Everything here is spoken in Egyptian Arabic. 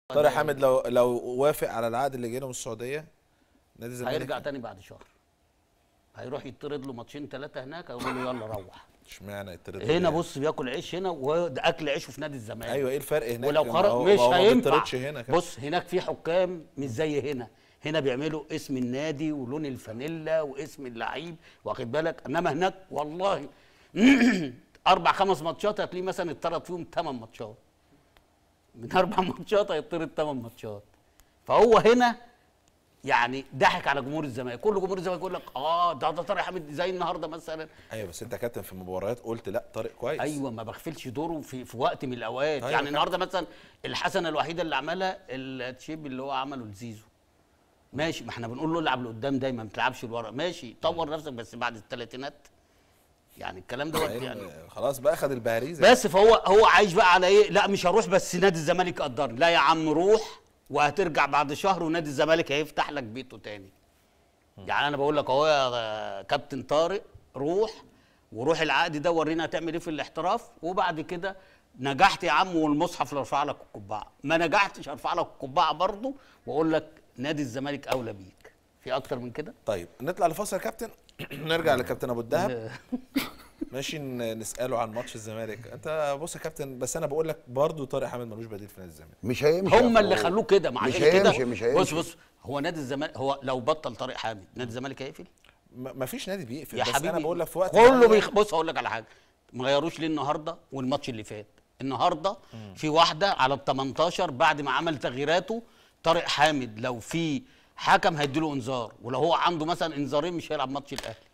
طارق حامد لو لو وافق على العقد اللي جاي له من السعوديه نادي الزمالك هيرجع تاني بعد شهر هيروح يطرد له ماتشين ثلاثه هناك هيقول له يلا روح اشمعنى يطرد هنا ليه؟ بص بياكل عيش هنا وده اكل عيشه في نادي الزمالك ايوه ايه الفرق هناك ولو ما خرج هو- مش ما هو ما هينفع بيطردش هنا كده. بص هناك في حكام مش زي هنا هنا بيعملوا اسم النادي ولون الفانيلا واسم اللعيب واخد بالك انما هناك والله اربع خمس ماتشات هتلاقيه مثلا اتطرد فيهم ثمان ماتشات من اربع ماتشات هيطرد ثمان ماتشات فهو هنا يعني ضحك على جمهور الزمالك كل جمهور الزمالك يقول لك اه ده ده طارق حامد زي النهارده مثلا ايوه بس انت يا كابتن في المباريات قلت لا طارق كويس ايوه ما بغفلش دوره في في وقت من الاوقات أيوة يعني فعلا. النهارده مثلا الحسنه الوحيده اللي عملها التشيب اللي هو عمله لزيزو ماشي ما احنا بنقول له العب لقدام دايما ما تلعبش لورا ماشي طور نفسك بس بعد الثلاثينات يعني الكلام دوت أيوة، يعني خلاص بقى خد البهاريزه بس فهو هو عايش بقى على ايه لا مش هروح بس نادي الزمالك قدرني لا يا عم روح وهترجع بعد شهر ونادي الزمالك هيفتح لك بيته تاني يعني انا بقول لك اهو يا كابتن طارق روح وروح العقد ده ورينا هتعمل ايه في الاحتراف وبعد كده نجحت يا عم والمصحف اللي ارفع لك القبعه ما نجحتش ارفع لك القبعه برضه واقول لك نادي الزمالك اولى بيك في اكتر من كده طيب نطلع لفاصل يا كابتن نرجع لكابتن ابو الدهب ماشي ن- نساله عن ماتش الزمالك انت بص يا كابتن بس انا بقول لك برضه طارق حامد ملوش بديل في نادي الزمالك مش هيمشي هم اللي هو- خلوه كده مع مش عشان كده هيمشي مش بص هيمشي بص هو نادي الزمالك هو لو بطل طارق حامد نادي الزمالك هيقفل ما فيش نادي بيقفل يا بس حبيبي انا بقول لك في وقت كله معين- بيخ... بص هقول لك على حاجه ما غيروش ليه النهارده والماتش اللي فات النهارده في واحده على ال 18 بعد ما عمل تغييراته طارق حامد لو في حكم هيديله انذار ولو هو عنده مثلا انذارين مش هيلعب ماتش الاهلي